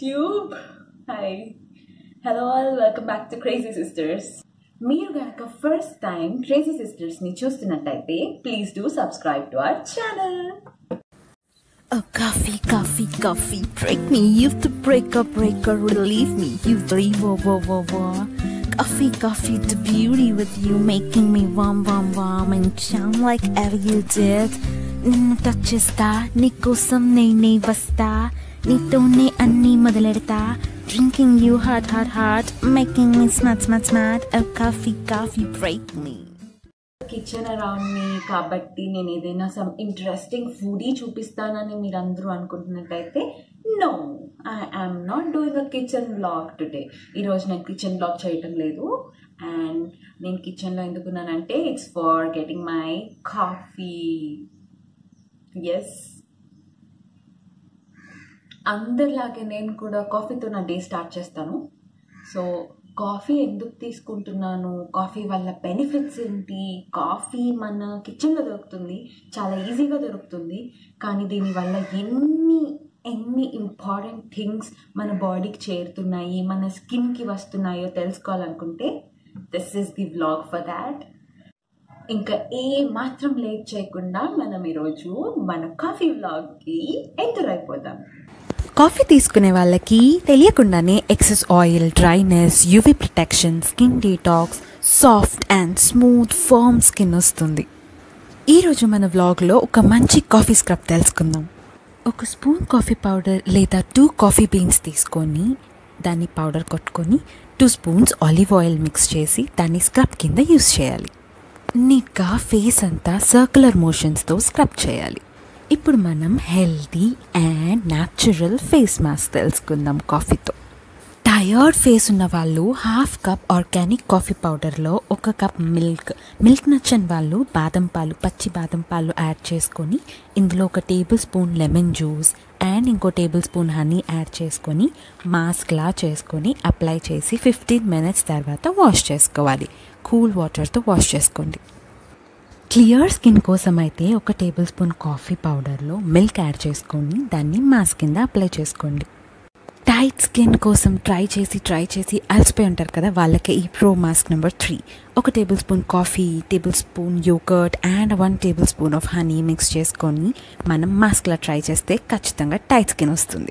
YouTube. Hi. Hello all, welcome back to Crazy Sisters. మీరు గనక first time crazy సిస్టర్స్ని చూస్తున్నట్టయితే please do subscribe to our channel Oh, coffee, coffee, coffee, break me. You to break up, break or relieve me. You leave, whoa, whoa, whoa, whoa. Coffee, coffee, the beauty with you, making me warm, warm, warm, and sound like ever you did. నిన్ను touch చేస్తా నీకోసం నేనే వస్తా నీతోనే అన్నీ మొదలెడతా drinking you heart heart heart making me smart smart smart coffee coffee break me kitchen around me కాబట్టి నేను ఏదైనా సమ్ ఇంట్రెస్టింగ్ ఫుడీ చూపిస్తానని మీరు అందరూ అనుకుంటున్నట్టయితే no I am not doing a kitchen blog today ఈరోజు నేను కిచెన్ బ్లాగ్ చేయటం లేదు అండ్ నేను కిచెన్లో ఎందుకున్నానంటే it's for getting my coffee yes అందరిలాగే నేను కూడా కాఫీతో నా డే స్టార్ట్ చేస్తాను సో కాఫీ ఎందుకు తీసుకుంటున్నాను కాఫీ వల్ల బెనిఫిట్స్ ఏంటి కాఫీ మన కిచెన్లో దొరుకుతుంది చాలా ఈజీగా దొరుకుతుంది కానీ దీనివల్ల ఎన్ని ఎన్ని ఇంపార్టెంట్ థింగ్స్ మన బాడీకి చేరుతున్నాయి మన స్కిన్కి వస్తున్నాయో తెలుసుకోవాలనుకుంటే this is the vlog for that ఇంకా ఏ మాత్రం లేట్ చేయకుండా మనం ఈరోజు మన కాఫీ వ్లాగ్కి ఎంటర్ అయిపోదాం కాఫీ తీసుకునే వాళ్ళకి తెలియకుండానే excess oil dryness UV protection skin detox soft and smooth firm skin వస్తుంది ఈరోజు మన వ్లాగ్లో ఒక మంచి కాఫీ స్క్రబ్ తెలుసుకుందాం ఒక స్పూన్ కాఫీ పౌడర్ లేదా టూ కాఫీ బీన్స్ తీసుకొని దాన్ని పౌడర్ కొట్టుకొని two spoons olive oil mix చేసి దాన్ని స్క్రబ్ కింద యూస్ చేయాలి నీట్గా ఫేస్ అంతా సర్క్యులర్ మోషన్స్తో స్క్రబ్ చేయాలి ఇప్పుడు మనం healthy and natural face mask తెలుసుకుందాం కాఫీతో టయర్డ్ ఫేస్ ఉన్న వాళ్ళు హాఫ్ కప్ ఆర్గానిక్ కాఫీ పౌడర్లో ఒక కప్ మిల్క్ మిల్క్ నచ్చని వాళ్ళు బాదం పాలు పచ్చి బాదం పాలు యాడ్ చేసుకొని ఇందులో ఒక tablespoon lemon juice and ఇంకో టేబుల్ స్పూన్ హనీ యాడ్ చేసుకొని మాస్క్లా చేసుకొని అప్లై చేసి ఫిఫ్టీన్ మినిట్స్ తర్వాత వాష్ చేసుకోవాలి కూల్ వాటర్తో వాష్ చేసుకోండి క్లియర్ స్కిన్ కోసం అయితే ఒక టేబుల్ స్పూన్ కాఫీ పౌడర్లో మిల్క్ యాడ్ చేసుకొని దాన్ని మాస్క్ కింద అప్లై చేసుకోండి టైట్ స్కిన్ కోసం ట్రై చేసి ట్రై చేసి అలసిపోయి ఉంటారు కదా వాళ్ళకి ఈ ప్రో మాస్క్ నెంబర్ త్రీ ఒక tablespoon coffee tablespoon yogurt and one tablespoon of honey mix చేసుకొని మనం మాస్క్లా ట్రై చేస్తే ఖచ్చితంగా టైట్ స్కిన్ వస్తుంది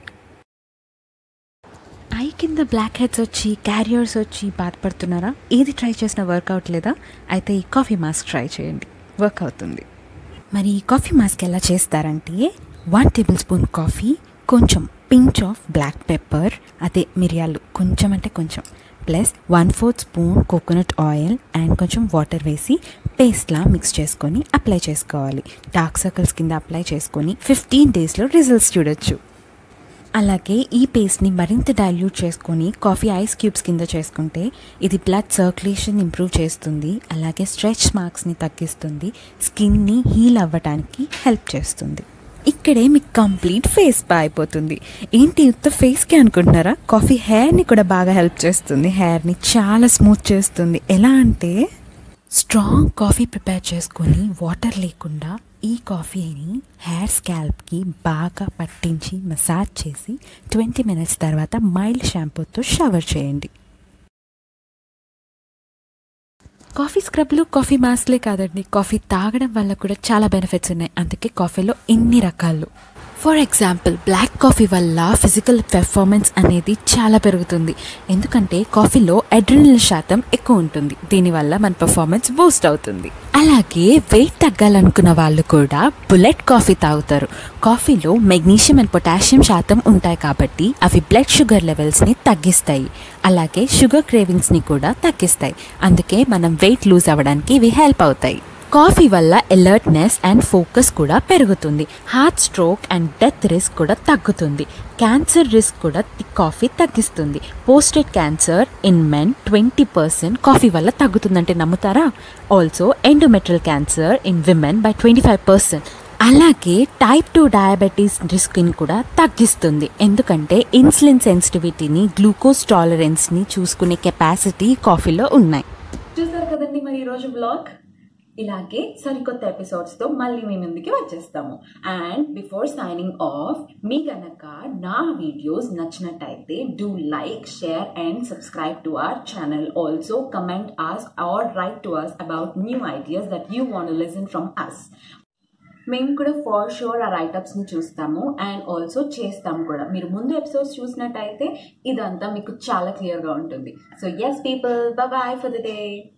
ఐ కింద బ్లాక్ హెడ్స్ వచ్చి క్యారియర్స్ వచ్చి బాధపడుతున్నారా ఏది ట్రై చేసినా వర్కౌట్ లేదా అయితే ఈ కాఫీ మాస్క్ ట్రై చేయండి వర్క్ అవుతుంది మరి ఈ కాఫీ మాస్క్ ఎలా చేస్తారంటే వన్ టేబుల్ స్పూన్ కాఫీ కొంచెం పించ్ ఆఫ్ బ్లాక్ పెప్పర్ అదే మిరియాలు కొంచెం అంటే కొంచెం plus one fourth spoon coconut oil and కొంచెం వాటర్ వేసి పేస్ట్లా మిక్స్ చేసుకొని అప్లై చేసుకోవాలి డార్క్ సర్కిల్స్ కింద అప్లై చేసుకొని ఫిఫ్టీన్ డేస్లో రిజల్ట్స్ చూడొచ్చు అలాగే ఈ పేస్ట్ని మరింత డైల్యూట్ చేసుకొని కాఫీ ఐస్ క్యూబ్స్ కింద చేసుకుంటే ఇది బ్లడ్ సర్క్యులేషన్ ఇంప్రూవ్ చేస్తుంది అలాగే స్ట్రెచ్ మార్క్స్ని తగ్గిస్తుంది స్కిన్ని హీల్ అవ్వడానికి హెల్ప్ చేస్తుంది ఇక్కడే మీకు కంప్లీట్ ఫేస్ బా అయిపోతుంది ఏంటి ఉత్త ఫేస్కి అనుకుంటున్నారా కాఫీ హెయిర్ని కూడా బాగా హెల్ప్ చేస్తుంది హెయిర్ని చాలా స్మూత్ చేస్తుంది ఎలా అంటే స్ట్రాంగ్ కాఫీ ప్రిపేర్ చేసుకొని వాటర్ లేకుండా ఈ కాఫీని హెయిర్ స్కాల్ప్కి బాగా పట్టించి మసాజ్ చేసి ట్వంటీ మినిట్స్ తర్వాత మైల్డ్ షాంపూతో షవర్ చేయండి కాఫీ స్క్రబ్లు కాఫీ మాస్క్లే కాదండి కాఫీ తాగడం వల్ల కూడా చాలా బెనిఫిట్స్ ఉన్నాయి అందుకే కాఫీలో ఇన్ని రకాలు ఫర్ ఎగ్జాంపుల్ బ్లాక్ కాఫీ వల్ల ఫిజికల్ పెర్ఫార్మెన్స్ అనేది చాలా పెరుగుతుంది ఎందుకంటే కాఫీలో అడ్రినల్ శాతం ఎక్కువ ఉంటుంది దీనివల్ల మన పెర్ఫార్మెన్స్ బూస్ట్ అవుతుంది అలాగే వెయిట్ తగ్గాలనుకున్న వాళ్ళు కూడా బుల్లెట్ కాఫీ తాగుతారు కాఫీలో మెగ్నీషియం అండ్ పొటాషియం శాతం ఉంటాయి కాబట్టి అవి బ్లడ్ షుగర్ లెవెల్స్ని తగ్గిస్తాయి అలాగే షుగర్ క్రేవింగ్స్ని కూడా తగ్గిస్తాయి అందుకే మనం వెయిట్ లూజ్ అవ్వడానికి ఇవి హెల్ప్ అవుతాయి కాఫీ వల్ల అలర్ట్నెస్ అండ్ ఫోకస్ కూడా పెరుగుతుంది heart stroke and death risk కూడా తగ్గుతుంది క్యాన్సర్ రిస్క్ కూడా తి- కాఫీ తగ్గిస్తుంది prostate cancer in men twenty percent coffee వల్ల తగ్గుతుందంటే నమ్ముతారా also endometrial cancer in women by twenty five percent అలాగే టైప్ టూ డయాబెటీస్ రిస్క్ని కూడా తగ్గిస్తుంది ఎందుకంటే ఇన్సులిన్ సెన్సిటివిటీని గ్లూకోజ్ టాలరెన్స్ని చూసుకునే కెపాసిటీ కాఫీలో ఉన్నాయి చూసారు కదండి మరి ఈరోజు బ్లాగ్ ఇలాగే సరికొత్త ఎపిసోడ్స్తో మళ్ళీ మీ ముందుకి వచ్చేస్తాము అండ్ బిఫోర్ సైనింగ్ ఆఫ్ మీ గనక నా వీడియోస్ నచ్చినట్టయితే do like share and subscribe to our channel also comment us or write to us about new ideas that you want listen from us మేము కూడా ఫార్ షూర్ ఆ రైటప్స్ని చూస్తాము and also చేస్తాము కూడా మీరు ముందు ఎపిసోడ్స్ చూసినట్టయితే ఇదంతా మీకు చాలా క్లియర్గా ఉంటుంది so yes people bye for the day